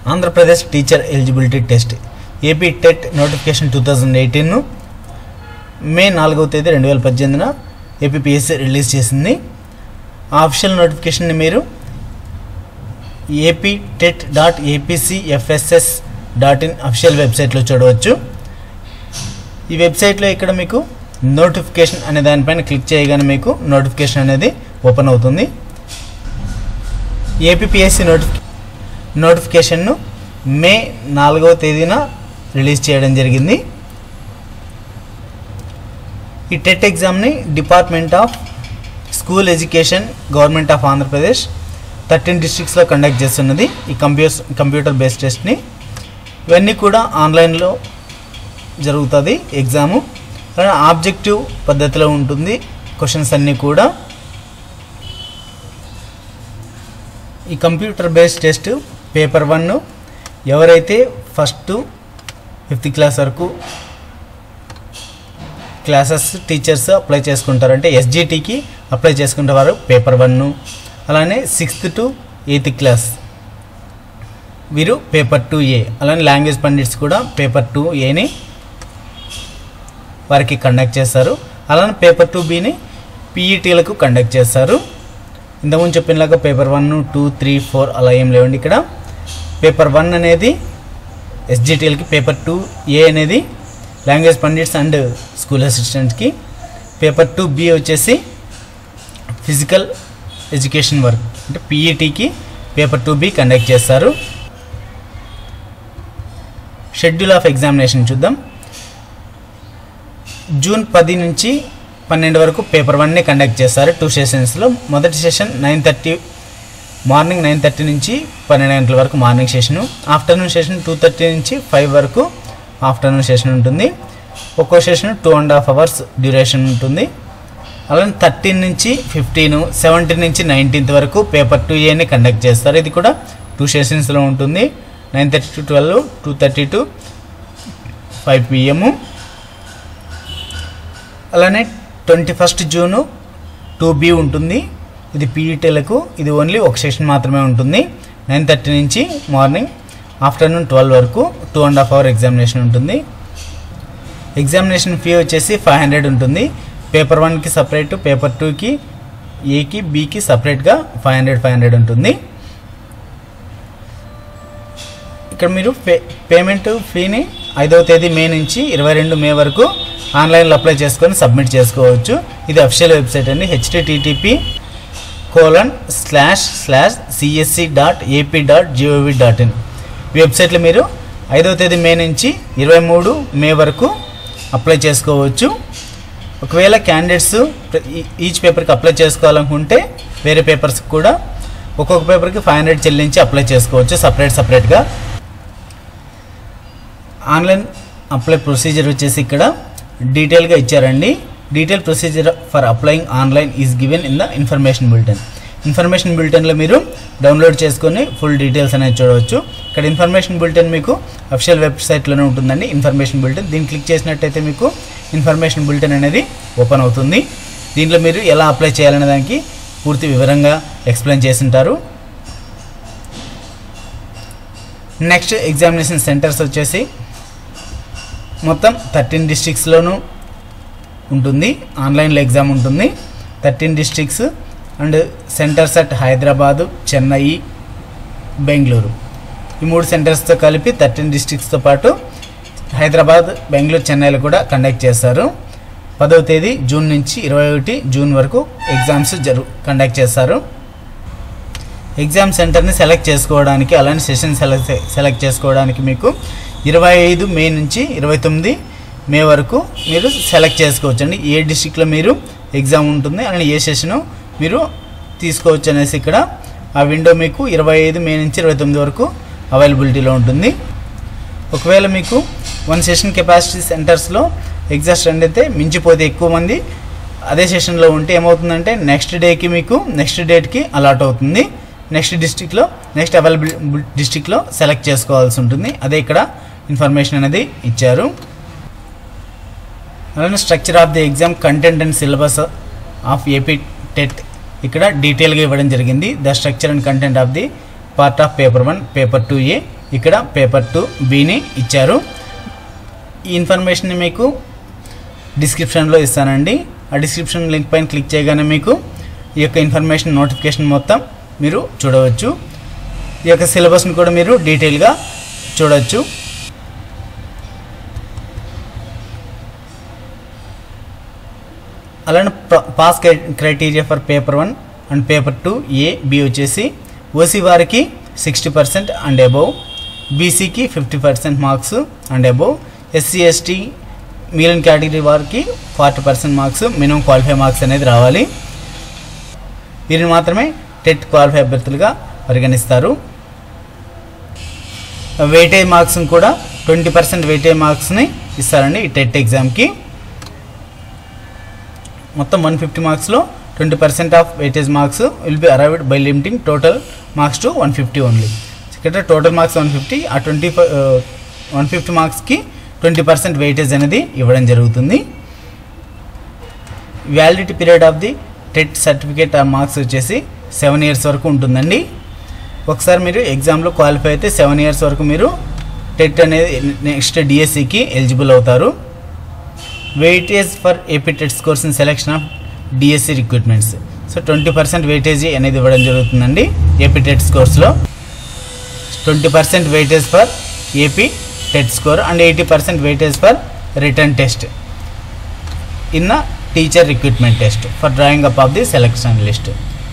Andhra Pradesh teacher eligibility test AP TET notification two thousand eighteen May నాలుగవ తేదీ రెండు వేల పద్దెనిమిదిన ఏపీపీఎస్సీ రిలీజ్ చేసింది ఆ అఫిషియల్ నోటిఫికేషన్ని మీరు AP TET dot APCFSS dot in official వెబ్సైట్లో చూడవచ్చు ఈ వెబ్సైట్లో ఇక్కడ మీకు నోటిఫికేషన్ అనే దానిపైన క్లిక్ చేయగానే మీకు నోటిఫికేషన్ అనేది ఓపెన్ అవుతుంది ఏపీఎస్సి నోటిఫి నోటిఫికేషన్ను మే నాలుగవ తేదీన రిలీజ్ చేయడం జరిగింది ఈ టెట్ ఎగ్జామ్ని department of school education government of Andhra Pradesh thirteen డిస్ట్రిక్ట్స్లో కండక్ట్ చేస్తున్నది ఈ కంప్యూటర్ కంప్యూటర్ బేస్డ్ టెస్ట్ని ఇవన్నీ కూడా ఆన్లైన్లో జరుగుతుంది ఎగ్జాము అలానే ఆబ్జెక్టివ్ పద్ధతిలో ఉంటుంది క్వశ్చన్స్ అన్నీ కూడా ఈ computer based test paper one ఎవరైతే ఫస్ట్ ఫిఫ్త్ క్లాస్ వరకు క్లాసెస్ టీచర్స్ అప్లై చేసుకుంటారు అంటే ఎస్జిటికి అప్లై చేసుకుంటారు పేపర్ వన్ అలానే సిక్స్త్ టు ఎయిత్ క్లాస్ వీరు పేపర్ టూ ఏ అలానే లాంగ్వేజ్ పండిట్స్ కూడా పేపర్ టూ ఏని వారికి కండక్ట్ చేస్తారు అలానే పేపర్ టూ బీని పీఈటీలకు కండక్ట్ చేస్తారు ఇంతకుముందు చెప్పినలాగా paper one two three four అలా ఏం లేవండి ఇక్కడ పేపర్ వన్ అనేది ఎస్జిటిఎల్కి పేపర్ టూ ఏ అనేది లాంగ్వేజ్ పండిట్స్ అండ్ స్కూల్ అసిస్టెంట్కి పేపర్ టూ బి వచ్చేసి ఫిజికల్ ఎడ్యుకేషన్ వర్క్ అంటే పీఈటీకి పేపర్ టూ బి కండక్ట్ చేస్తారు షెడ్యూల్ ఆఫ్ ఎగ్జామినేషన్ చూద్దాం జూన్ పది నుంచి పన్నెండు వరకు పేపర్ వన్నే కండక్ట్ చేస్తారు టూ సెషన్స్లో మొదటి session nine thirty morning nine thirty నుంచి పన్నెండు గంటల వరకు morning session afternoon session two thirty నుంచి ఫైవ్ వరకు ఆఫ్టర్నూన్ సెషన్ ఉంటుంది ఒక్కో session two and half hours duration ఉంటుంది అలానే థర్టీన్ నుంచి ఫిఫ్టీన్ సెవెంటీన్ నుంచి నైన్టీన్త్ వరకు పేపర్ టూ ఏని కండక్ట్ చేస్తారు ఇది కూడా టూ సెషన్స్లో ఉంటుంది nine thirty to twelve two thirty to five PM అలానే twenty first June two B ఉంటుంది ఇది పీఈటీలకు ఇది ఓన్లీ ఒక సెషన్ మాత్రమే ఉంటుంది నైన్ థర్టీ నుంచి మార్నింగ్ ఆఫ్టర్నూన్ ట్వెల్వ్ వరకు two and half hour examination ఉంటుంది ఎగ్జామినేషన్ ఫీ వచ్చేసి ఫైవ్ హండ్రెడ్ ఉంటుంది పేపర్ వన్కి సపరేట్ పేపర్ టూకి ఏకి బీకి సపరేట్గా ఫైవ్ హండ్రెడ్ ఫైవ్ హండ్రెడ్ ఉంటుంది ఇక్కడ మీరు పే పేమెంట్ ఫీని ఐదవ తేదీ మే నుంచి ఇరవై రెండు మే వరకు ఆన్లైన్లో అప్లై చేసుకొని సబ్మిట్ చేసుకోవచ్చు ఇది అఫిషియల్ వెబ్సైట్ అండి HTTP colon slash slash CSC dot AP dot GOV dot in ఈ వెబ్సైట్లో మీరు ఐదవ తేదీ మే నుంచి ఇరవై మూడు మే వరకు అప్లై చేసుకోవచ్చు ఒకవేళ క్యాండిడేట్స్ ఈచ్ పేపర్కి అప్లై చేసుకోవాలనుకుంటే వేరే పేపర్స్ కూడా ఒక్కొక్క పేపర్కి ఫైవ్ హండ్రెడ్ చెల్లించి అప్లై చేసుకోవచ్చు సపరేట్ సపరేట్గా ఆన్లైన్ అప్లై ప్రొసీజర్ వచ్చేసి ఇక్కడ డీటెయిల్గా ఇచ్చారండి detail procedure for applying online is given in the information bulletin information బులెటిన్లో మీరు డౌన్లోడ్ చేసుకొని ఫుల్ డీటెయిల్స్ అనేది చూడవచ్చు ఇక్కడ ఇన్ఫర్మేషన్ బులెటిన్ మీకు అఫిషియల్ వెబ్సైట్లోనే ఉంటుందండి ఇన్ఫర్మేషన్ బులెటిన్ దీన్ని క్లిక్ చేసినట్టయితే మీకు ఇన్ఫర్మేషన్ బులెటిన్ అనేది ఓపెన్ అవుతుంది దీంట్లో మీరు ఎలా అప్లై చేయాలనే దానికి పూర్తి వివరంగా ఎక్స్ప్లెయిన్ చేసింటారు నెక్స్ట్ ఎగ్జామినేషన్ సెంటర్స్ వచ్చేసి మొత్తం థర్టీన్ డిస్ట్రిక్ట్స్లోనూ ఉంటుంది ఆన్లైన్లో ఎగ్జామ్ ఉంటుంది thirteen districts and centres at Hyderabad Chennai Bengaluru ఈ మూడు సెంటర్స్తో కలిపి థర్టీన్ డిస్ట్రిక్ట్స్తో పాటు హైదరాబాద్ బెంగళూరు చెన్నైలో కూడా కండక్ట్ చేస్తారు పదవ తేదీ జూన్ నుంచి ఇరవై ఒకటి జూన్ వరకు ఎగ్జామ్స్ జరు కండక్ట్ చేస్తారు ఎగ్జామ్ సెంటర్ని సెలెక్ట్ చేసుకోవడానికి అలానే సెషన్ సెలెక్ట్ సెలెక్ట్ చేసుకోవడానికి మీకు ఇరవై ఐదు మే నుంచి ఇరవై తొమ్మిది మే వరకు మీరు సెలెక్ట్ చేసుకోవచ్చు అండి ఏ డిస్టిక్లో మీరు ఎగ్జామ్ ఉంటుంది అలానే ఏ సెషను మీరు తీసుకోవచ్చు అనేసి ఇక్కడ ఆ విండో మీకు ఇరవై ఐదు మే నుంచి ఇరవై తొమ్మిది వరకు అవైలబిలిటీలో ఉంటుంది ఒకవేళ మీకు వన్ సెషన్ కెపాసిటీ సెంటర్స్లో ఎగ్జాస్ట్ రన్ అయితే మించిపోతే ఎక్కువ మంది అదే సెషన్లో ఉంటే ఏమవుతుందంటే నెక్స్ట్ డేకి మీకు నెక్స్ట్ డేట్కి అలాట్ అవుతుంది నెక్స్ట్ డిస్టిక్లో నెక్స్ట్ అవైలబుల్ డిస్టిక్లో సెలెక్ట్ చేసుకోవాల్సి ఉంటుంది అదే ఇక్కడ ఇన్ఫర్మేషన్ అనేది ఇచ్చారు అలానే structure of the exam content and syllabus of AP TET ఇక్కడ డీటెయిల్గా ఇవ్వడం జరిగింది the structure and content of the part of paper one paper two A ఇక్కడ పేపర్ టూ బిని ఇచ్చారు ఈ ఇన్ఫర్మేషన్ మీకు డిస్క్రిప్షన్లో ఇస్తానండి ఆ డిస్క్రిప్షన్ లింక్ పైన క్లిక్ చేయగానే మీకు ఈ యొక్క ఇన్ఫర్మేషన్ నోటిఫికేషన్ మొత్తం మీరు చూడవచ్చు ఈ యొక్క సిలబస్ని కూడా మీరు డీటెయిల్గా చూడవచ్చు అలానే pass criteria for paper one and paper two A B వచ్చేసి ఓసీ వారికి సిక్స్టీ పర్సెంట్ అండ్ అబోవ్ బీసీకి fifty percent marks and above SC ST మిగిలిన కేటగిరీ వారికి forty percent marks minimum qualify marks అనేది రావాలి వీరిని మాత్రమే టెట్ క్వాలిఫై అభ్యర్థులుగా పరిగణిస్తారు వెయిటేజ్ మార్క్స్ కూడా ట్వంటీ పర్సెంట్ వెయిటేజ్ మార్క్స్ని ఇస్తారండి ఈ టెట్ ఎగ్జామ్కి మొత్తం వన్ ఫిఫ్టీ మార్క్స్లో twenty percent of weightage marks will be arrived by limiting total marks to one fifty only ఇక్కడ టోటల్ మార్క్స్ వన్ ఫిఫ్టీ ఆ ట్వంటీ వన్ ఫిఫ్టీ మార్క్స్కి ట్వంటీ పర్సెంట్ వెయిటేజ్ అనేది ఇవ్వడం జరుగుతుంది validity period of the TET certificate ఆ marks వచ్చేసి seven years వరకు ఉంటుందండి ఒకసారి మీరు ఎగ్జామ్లో క్వాలిఫై అయితే సెవెన్ ఇయర్స్ వరకు మీరు టెట్ అనేది నెక్స్ట్ డిఎస్సికి ఎలిజిబుల్ అవుతారు weightage for AP TET scores in selection of DSC recruitments so twenty percent weightage అనేది ఇవ్వడం జరుగుతుందండి ఏపీ టెట్ స్కోర్స్లో twenty percent weightage for AP TET score and eighty percent weightage for written test in the teacher recruitment test for drawing up of the selection list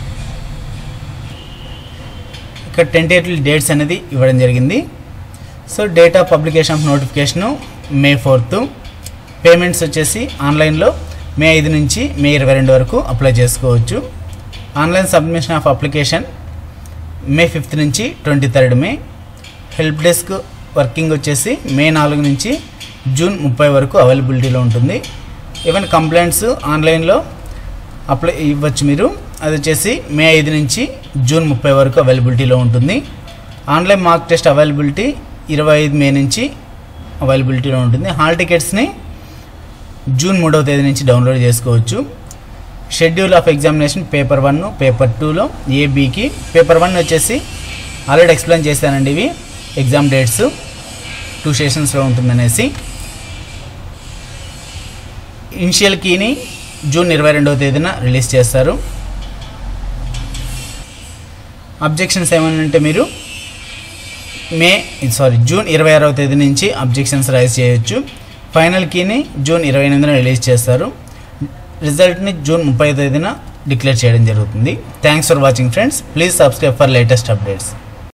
ఇక్కడ tentative dates అనేది ఇవ్వడం జరిగింది so date of publication of notification May fourth payments వచ్చేసి ఆన్లైన్లో మే ఐదు నుంచి మే ఇరవై రెండు వరకు అప్లై చేసుకోవచ్చు online submission of application May fifth నుంచి twenty third May help desk working వచ్చేసి మే నాలుగు నుంచి జూన్ ముప్పై వరకు అవైలబిలిటీలో ఉంటుంది ఈవెన్ కంప్లైంట్స్ ఆన్లైన్లో అప్లై ఇవ్వచ్చు మీరు అది వచ్చేసి మే ఐదు నుంచి జూన్ ముప్పై వరకు అవైలబిలిటీలో ఉంటుంది ఆన్లైన్ మార్క్ టెస్ట్ అవైలబిలిటీ ఇరవై ఐదు మే నుంచి అవైలబిలిటీలో ఉంటుంది హాల్ టికెట్స్ని జూన్ మూడవ తేదీ నుంచి డౌన్లోడ్ చేసుకోవచ్చు schedule of examination paper one paper టూలో ఏబీకి పేపర్ వన్ వచ్చేసి ఆల్రెడీ ఎక్స్ప్లెయిన్ చేశానండి ఇవి ఎగ్జామ్ డేట్స్ టూ సెషన్స్లో ఉంటుందనేసి ఇనిషియల్ కీని జూన్ ఇరవై రెండవ తేదీన రిలీజ్ చేస్తారు అబ్జెక్షన్స్ ఏమనంటే మీరు మే సారీ జూన్ ఇరవై ఆరవ తేదీ నుంచి అబ్జెక్షన్స్ రైజ్ చేయొచ్చు ఫైనల్ కీని జూన్ ఇరవై ఎనిమిదిన రిలీజ్ చేస్తారు రిజల్ట్ని జూన్ ముప్పై తేదీన డిక్లేర్ చేయడం జరుగుతుంది thanks for watching friends please subscribe for latest updates